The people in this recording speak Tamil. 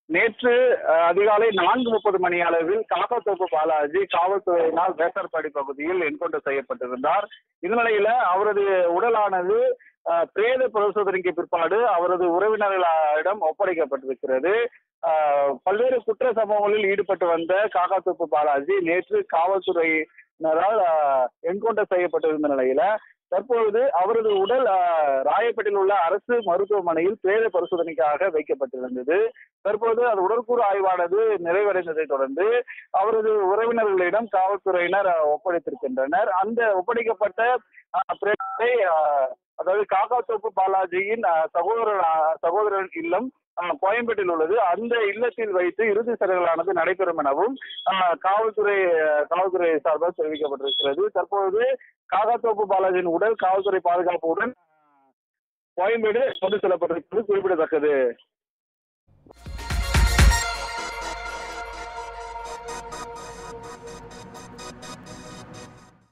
நேற்று அஹ், அதிகாலை நான்கு முப்பது மணி அளவில் காக்காத்தோப்பு பாலாஜி காவல்துறையினால் வேசர்பாடி பகுதியில் என்கவுண்டர் செய்யப்பட்டிருந்தார் இந்த நிலையில அவரது உடலானது அஹ், பிரேத பரிசோதனைக்கு பிற்பாடு அவரது உறவினர்களிடம் ஒப்படைக்கப்பட்டிருக்கிறது அஹ், பல்வேறு குற்ற சம்பவங்களில் ஈடுபட்டு வந்த காக்காத்தோப்பு பாலாஜி நேற்று காவல்துறையினரால் என்கவுண்டர் செய்யப்பட்டிருந்த நிலையில தற்பொழுது அவரது உடல் அஹ், ராயப்பேட்டையில் உள்ள அரசு மருத்துவமனையில் பிரேத பரிசோதனைக்காக வைக்கப்பட்டிருந்தது தற்போது அது உடற்கூறு ஆய்வானது நிறைவடைந்ததை தொடர்ந்து அவரது உறவினர்களிடம் காவல்துறையினர் அஹ், ஒப்படைத்திருக்கின்றனர் அந்த ஒப்படைக்கப்பட்ட அஹ், பிரேதத்தை அஹ், அதாவது காக்காத்தோப்பு பாலாஜியின் அஹ், சகோதரர் அஹ், சகோதரர் இல்லம் அஹ், கோயம்பேட்டில் உள்ளது அந்த இல்லத்தில் வைத்து இறுதி சடங்குகளானது நடைபெறும் எனவும் அஹ், காவல்துறை அஹ், காவல்துறை சார்பாக தெரிவிக்கப்பட்டிருக்கிறது தற்பொழுது காக்காத்தோப்பு பாலாஜியின் உடல் காவல்துறை பாதுகாப்புடன் அஹ், கோயம்பேடு கொண்டு செல்லப்பட்டிருப்பது குறிப்பிடத்தக்கது